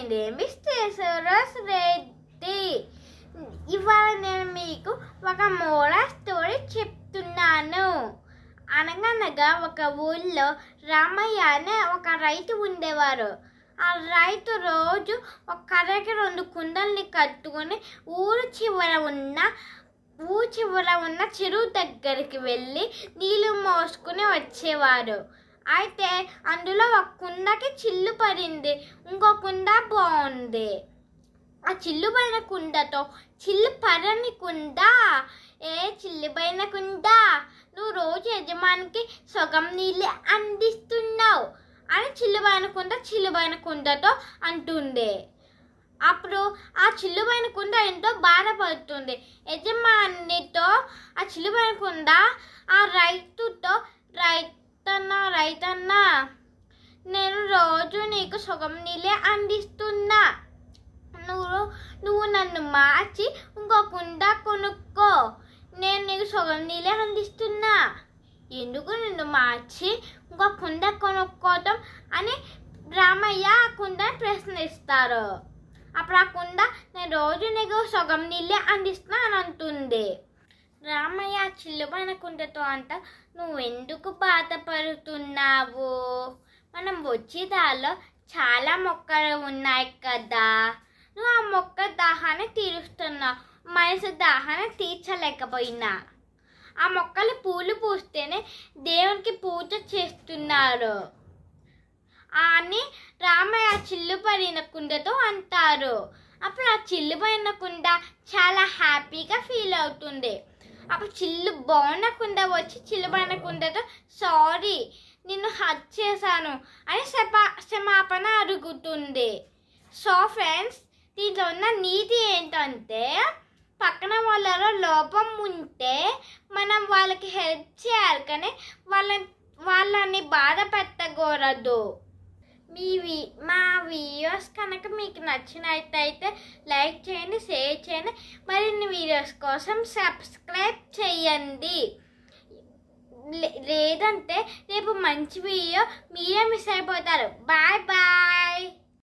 name స్టేసరస్ Reddy ఇవాళ నేను మీకు ఒక మోరా స్టోరీ చెప్తున్నాను అనగనగా ఒక ఊళ్ళో రామయ్య అనే ఒక రైతు ఉండేవారు ఆ రైతు రోజు ఒక కర్రకి రెండు కుండల్ని కట్టుకొని ఊరు చివర ఉన్న ఊరు చివర ఉన్న చెరువు దగ్గరికి వెళ్ళి నీళ్లు మోసుకుని వచ్చేవారు అయితే అందులో ఒక కుండకి చిల్లు పడింది ఇంకో కుండ బాగుంది ఆ చిల్లు పడిన కుండతో చిల్లు పడని కుండ ఏ చిల్లు పడిన కుండ నువ్వు రోజు యజమానికి సగం నీళ్ళే అందిస్తున్నావు అని చిల్లుబైన కుండ చిల్లుబైన కుండతో అంటుంది అప్పుడు ఆ చిల్లుబైన కుండ ఎంతో బాధపడుతుంది యజమానితో ఆ చిల్లుబైన కుండ ఆ రైతుతో రైతన్న రైతన్న నేను రోజు నీకు సగం నీళ్ళే అందిస్తున్నా నువ్వు నువ్వు నన్ను మార్చి ఇంకో కుండ కొనుక్కో నేను నీకు సగం నీళ్ళే అందిస్తున్నా ఎందుకు నిన్ను మార్చి ఇంకో కుండ కొనుక్కోవటం అని రామయ్య ఆ కుండని ప్రశ్నిస్తారు అప్పుడు ఆ కుండ నేను రోజు నీకు సగం నీళ్ళే అందిస్తున్నా అని అంటుంది రామయ్య ఆ చిల్లుపైన కుండతో అంట నువ్వు ఎందుకు బాధపడుతున్నావు మనం వచ్చే దారిలో చాలా మొక్కలు ఉన్నాయి కదా నువ్వు ఆ మొక్క దాహాన్ని తీరుస్తున్నావు మనసు దాహాన్ని తీర్చలేకపోయినా ఆ మొక్కలు పూలు పూస్తేనే దేవునికి పూజ చేస్తున్నారు అని రామయ్య చిల్లు పడిన కుండతో అంటారు అప్పుడు ఆ చిల్లు పడిన కుండ చాలా హ్యాపీగా ఫీల్ అవుతుంది అప్పుడు చిల్లు బాగున్న కుండ వచ్చి చిల్లు పడిన కుండతో సారీ నిన్ను హట్ చేశాను అని క్షమా క్షమాపణ అడుగుతుంది సో ఫ్రెండ్స్ దీంట్లో ఉన్న నీతి ఏంటంటే పక్కన వాళ్ళలో లోపం ఉంటే మనం వాళ్ళకి హెల్ప్ చేయాలి కానీ వాళ్ళ వాళ్ళని బాధ పెట్టకూడదు మీ వి మా వీడియోస్ కనుక మీకు నచ్చినట్టయితే లైక్ చేయండి షేర్ చేయండి మరిన్ని వీడియోస్ కోసం సబ్స్క్రైబ్ చేయండి లే- లేదంటే రేపు మంచి వీడియో మీరే మిస్ అయిపోతారు బాయ్ బాయ్